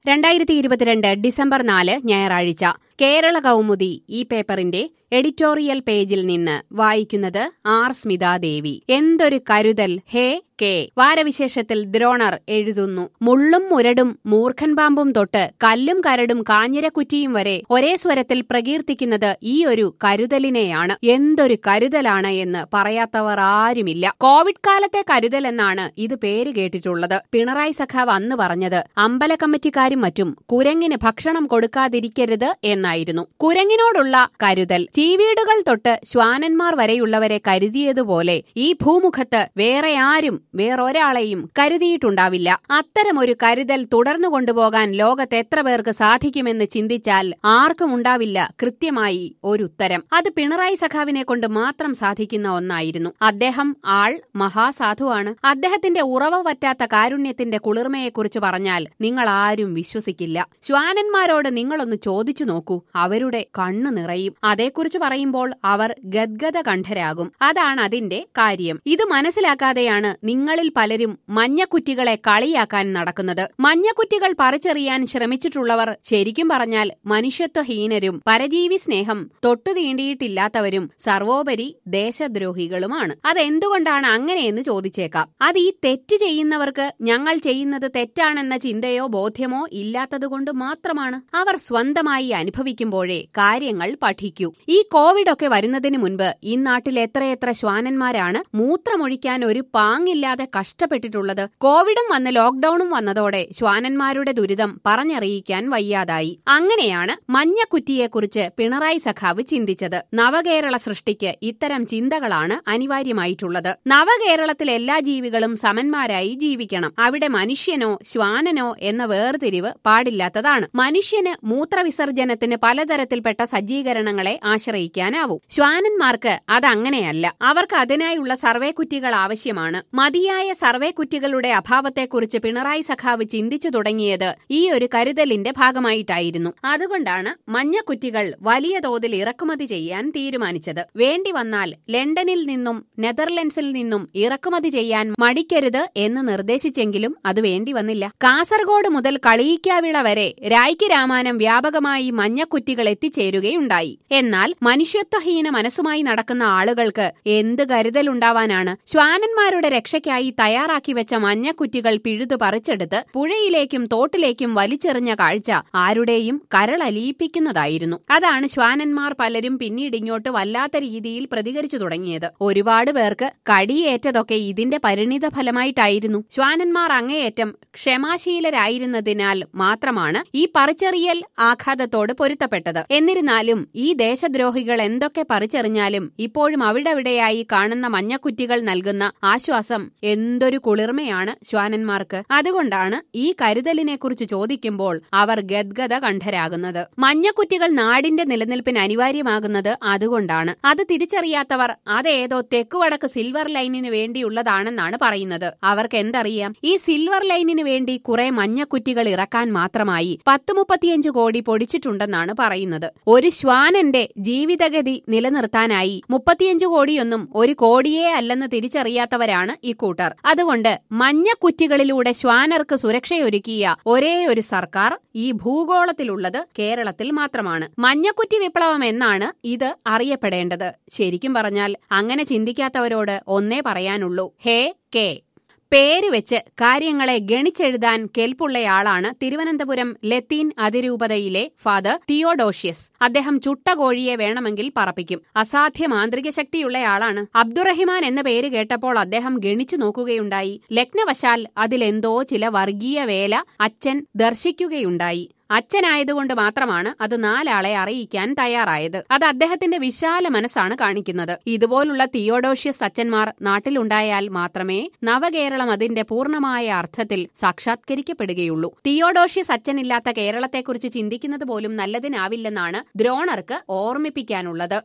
രണ്ടായിരത്തി ഇരുപത്തിരണ്ട് ഡിസംബർ നാല് ഞായറാഴ്ച കേരള കൗമുദി ഈ പേപ്പറിന്റെ എഡിറ്റോറിയൽ പേജിൽ നിന്ന് വായിക്കുന്നത് ആർ സ്മിതാദേവി എന്തൊരു കരുതൽ ഹേ കെ വാരവിശേഷത്തിൽ ദ്രോണർ എഴുതുന്നു മുള്ളും മുരടും മൂർഖൻ പാമ്പും തൊട്ട് കല്ലും കരടും കാഞ്ഞിരക്കുറ്റിയും വരെ ഒരേ സ്വരത്തിൽ പ്രകീർത്തിക്കുന്നത് ഈ ഒരു കരുതലിനെയാണ് എന്തൊരു കരുതലാണ് എന്ന് പറയാത്തവർ ആരുമില്ല കോവിഡ് കാലത്തെ കരുതൽ എന്നാണ് ഇത് പേര് കേട്ടിട്ടുള്ളത് പിണറായി സഖാവ് അന്ന് പറഞ്ഞത് അമ്പല കമ്മിറ്റിക്കാരും മറ്റും കുരങ്ങിന് ഭക്ഷണം കൊടുക്കാതിരിക്കരുത് എന്നായിരുന്നു കുരങ്ങിനോടുള്ള കരുതൽ ചീവീടുകൾ തൊട്ട് ശ്വാനന്മാർ വരെയുള്ളവരെ കരുതിയതുപോലെ ഈ ഭൂമുഖത്ത് വേറെ ആരും വേറൊരാളെയും കരുതിയിട്ടുണ്ടാവില്ല അത്തരമൊരു കരുതൽ തുടർന്നു കൊണ്ടുപോകാൻ ലോകത്ത് എത്ര പേർക്ക് സാധിക്കുമെന്ന് ചിന്തിച്ചാൽ ആർക്കും ഉണ്ടാവില്ല കൃത്യമായി ഒരു ഉത്തരം അത് പിണറായി സഖാവിനെ കൊണ്ട് മാത്രം സാധിക്കുന്ന ഒന്നായിരുന്നു അദ്ദേഹം ആൾ മഹാസാധുവാണ് അദ്ദേഹത്തിന്റെ ഉറവ പറ്റാത്ത കാരുണ്യത്തിന്റെ കുളിർമയെക്കുറിച്ച് പറഞ്ഞാൽ നിങ്ങൾ ആരും വിശ്വസിക്കില്ല ശ്വാനന്മാരോട് നിങ്ങളൊന്ന് ചോദിച്ചു നോക്കൂ അവരുടെ കണ്ണു നിറയും അതേക്കുറിച്ച് പറയുമ്പോൾ അവർ ഗദ്ഗത കണ്ഠരാകും അതാണ് അതിന്റെ കാര്യം ഇത് മനസ്സിലാക്കാതെയാണ് നിങ്ങളിൽ പലരും മഞ്ഞക്കുറ്റികളെ കളിയാക്കാൻ നടക്കുന്നത് മഞ്ഞക്കുറ്റികൾ പറിച്ചെറിയാൻ ശ്രമിച്ചിട്ടുള്ളവർ ശരിക്കും പറഞ്ഞാൽ മനുഷ്യത്വഹീനരും പരജീവി സ്നേഹം തൊട്ടു തീണ്ടിയിട്ടില്ലാത്തവരും സർവോപരി ദേശദ്രോഹികളുമാണ് അതെന്തുകൊണ്ടാണ് അങ്ങനെയെന്ന് ചോദിച്ചേക്കാം അത് ഈ തെറ്റ് ചെയ്യുന്നവർക്ക് ഞങ്ങൾ ചെയ്യുന്നത് തെറ്റാണെന്ന ചിന്തയോ ബോധ്യമോ ഇല്ലാത്തതുകൊണ്ട് മാത്രമാണ് അവർ സ്വന്തമായി അനുഭവിക്കുമ്പോഴേ കാര്യങ്ങൾ പഠിക്കൂ ഈ കോവിഡ് ഒക്കെ വരുന്നതിന് മുൻപ് ഈ നാട്ടിൽ എത്രയെത്ര ശ്വാനന്മാരാണ് മൂത്രമൊഴിക്കാൻ ഒരു പാങ്ങില്ലാതെ കഷ്ടപ്പെട്ടിട്ടുള്ളത് കോവിഡും വന്ന് ലോക്ഡൌണും വന്നതോടെ ശ്വാനന്മാരുടെ ദുരിതം പറഞ്ഞറിയിക്കാൻ വയ്യാതായി അങ്ങനെയാണ് മഞ്ഞക്കുറ്റിയെക്കുറിച്ച് പിണറായി സഖാവ് ചിന്തിച്ചത് നവകേരള സൃഷ്ടിക്ക് ഇത്തരം ചിന്തകളാണ് അനിവാര്യമായിട്ടുള്ളത് നവകേരളത്തിൽ എല്ലാ ജീവികളും സമന്മാരായി ജീവിക്കണം അവിടെ മനുഷ്യനോ ശ്വാനനോ എന്ന വേർതിരിവ് പാടില്ലാത്തതാണ് മനുഷ്യന് മൂത്രവിസർജനത്തിന് പലതരത്തിൽപ്പെട്ട സജ്ജീകരണങ്ങളെ ആശ്രയിക്കാനാവൂ ശ്വാനന്മാർക്ക് അതങ്ങനെയല്ല അവർക്ക് അതിനായുള്ള സർവേ കുറ്റികൾ ആവശ്യമാണ് മതിയായ സർവേ കുറ്റികളുടെ അഭാവത്തെക്കുറിച്ച് പിണറായി സഖാവ് ചിന്തിച്ചു തുടങ്ങിയത് ഈ ഒരു കരുതലിന്റെ ഭാഗമായിട്ടായിരുന്നു അതുകൊണ്ടാണ് മഞ്ഞക്കുറ്റികൾ വലിയ തോതിൽ ഇറക്കുമതി ചെയ്യാൻ തീരുമാനിച്ചത് വേണ്ടി വന്നാൽ ലണ്ടനിൽ നിന്നും നെതർലൻഡ്സിൽ നിന്നും ഇറക്കുമതി ചെയ്യാൻ മടിക്കരുത് എന്ന് നിർദ്ദേശിച്ചെങ്കിലും അത് വേണ്ടി വന്നില്ല കാസർഗോഡ് മുതൽ കളിയിക്കാവിള വരെ രായ്ക്ക് രാമാനം വ്യാപകമായി മഞ്ഞക്കുറ്റികൾ എത്തിച്ചേരുകയുണ്ടായി എന്നാൽ മനുഷ്യത്വഹീന മനസ്സുമായി നടക്കുന്ന ആളുകൾക്ക് എന്ത് കരുതലുണ്ടാവാനാണ് ശ്വാനന്മാരുടെ രക്ഷയ്ക്കായി തയ്യാറാക്കി വെച്ച മഞ്ഞക്കുറ്റികൾ പിഴുതു പറിച്ചെടുത്ത് പുഴയിലേക്കും തോട്ടിലേക്കും വലിച്ചെറിഞ്ഞ കാഴ്ച ആരുടെയും കരളലിയിപ്പിക്കുന്നതായിരുന്നു അതാണ് ശ്വാനന്മാർ പലരും പിന്നീട് ഇങ്ങോട്ട് വല്ലാത്ത രീതിയിൽ പ്രതികരിച്ചു തുടങ്ങിയത് ഒരുപാട് പേർക്ക് കടിയേറ്റതൊക്കെ ഇതിന്റെ പരിണിത ഫലമായിട്ടായിരുന്നു ശ്വാനന്മാർ അങ്ങേയറ്റം ക്ഷമാശീലരായിരുന്നതിനാൽ മാത്രമാണ് ഈ പറിച്ചെറിയൽ ആഘാതത്തോട് പൊരുത്തപ്പെട്ടത് എന്നിരുന്നാലും ഈ ദേശദ്രോഹികൾ എന്തൊക്കെ പറിച്ചെറിഞ്ഞാലും ഇപ്പോഴും അവിടെവിടെയായി കാണുന്ന മഞ്ഞക്കുറ്റികൾ നൽകുന്ന ആശ്വാസം എന്തൊരു കുളിർമയാണ് ശ്വാനന്മാർക്ക് അതുകൊണ്ടാണ് ഈ കരുതലിനെക്കുറിച്ച് ചോദിക്കുമ്പോൾ അവർ ഗദ്ഗത കണ്ഠരാകുന്നത് മഞ്ഞക്കുറ്റികൾ നാടിന്റെ നിലനിൽപ്പിന് അനിവാര്യമാകുന്നത് അതുകൊണ്ടാണ് അത് തിരിച്ചറിയാത്തവർ അതേതോ തെക്കുവടക്ക് സിൽവർ ലൈനിന് വേണ്ടിയുള്ളതാണെന്നാണ് പറയുന്നത് അവർക്ക് എന്തറിയാം ഈ സിൽവർ ലൈനിന് വേണ്ടി കുറെ മഞ്ഞക്കുറ്റികൾ ഇറക്കാൻ മാത്രമായി പത്ത് മുപ്പത്തിയഞ്ച് കോടി പൊടിച്ചിട്ടുണ്ടെന്നാണ് പറയുന്നത് ഒരു ശ്വാനന്റെ ജീവിതഗതി നിലനിർത്താനായി മുപ്പത്തിയഞ്ചു കോടിയൊന്നും ഒരു കോടിയേ അല്ലെന്ന് തിരിച്ചറിയാത്തവരാണ് ഇക്കൂട്ടർ അതുകൊണ്ട് മഞ്ഞക്കുറ്റികളിലൂടെ ശ്വാനർക്ക് സുരക്ഷയൊരുക്കിയ ഒരേ ഒരു സർക്കാർ ഈ ഭൂഗോളത്തിലുള്ളത് കേരളത്തിൽ മാത്രമാണ് മഞ്ഞക്കുറ്റി വിപ്ലവം എന്നാണ് ഇത് അറിയപ്പെടേണ്ടത് ശരിക്കും പറഞ്ഞാൽ അങ്ങനെ ചിന്തിക്കാത്തവരോട് ഒന്നേ പറയാനുള്ളൂ ഹേ കെ പേര് വെച്ച് കാര്യങ്ങളെ ഗണിച്ചെഴുതാൻ കെൽപ്പുള്ളയാളാണ് തിരുവനന്തപുരം ലത്തീൻ അതിരൂപതയിലെ ഫാദർ തിയോഡോഷ്യസ് അദ്ദേഹം ചുട്ട കോഴിയെ വേണമെങ്കിൽ പറപ്പിക്കും അസാധ്യ മാന്ത്രിക ശക്തിയുള്ളയാളാണ് അബ്ദുറഹിമാൻ എന്ന പേര് കേട്ടപ്പോൾ അദ്ദേഹം ഗണിച്ചു നോക്കുകയുണ്ടായി ലഗ്നവശാൽ അതിലെന്തോ ചില വർഗീയ വേല അച്ഛൻ ദർശിക്കുകയുണ്ടായി അച്ഛനായതുകൊണ്ട് മാത്രമാണ് അത് നാലാളെ അറിയിക്കാൻ തയ്യാറായത് അത് അദ്ദേഹത്തിന്റെ വിശാല മനസ്സാണ് കാണിക്കുന്നത് ഇതുപോലുള്ള തിയോഡോഷ്യസ് അച്ഛന്മാർ നാട്ടിലുണ്ടായാൽ മാത്രമേ നവകേരളം അതിന്റെ പൂർണ്ണമായ അർത്ഥത്തിൽ സാക്ഷാത്കരിക്കപ്പെടുകയുള്ളൂ തിയോഡോഷ്യസ് അച്ഛനില്ലാത്ത കേരളത്തെക്കുറിച്ച് ചിന്തിക്കുന്നത് പോലും നല്ലതിനാവില്ലെന്നാണ് ദ്രോണർക്ക് ഓർമ്മിപ്പിക്കാനുള്ളത്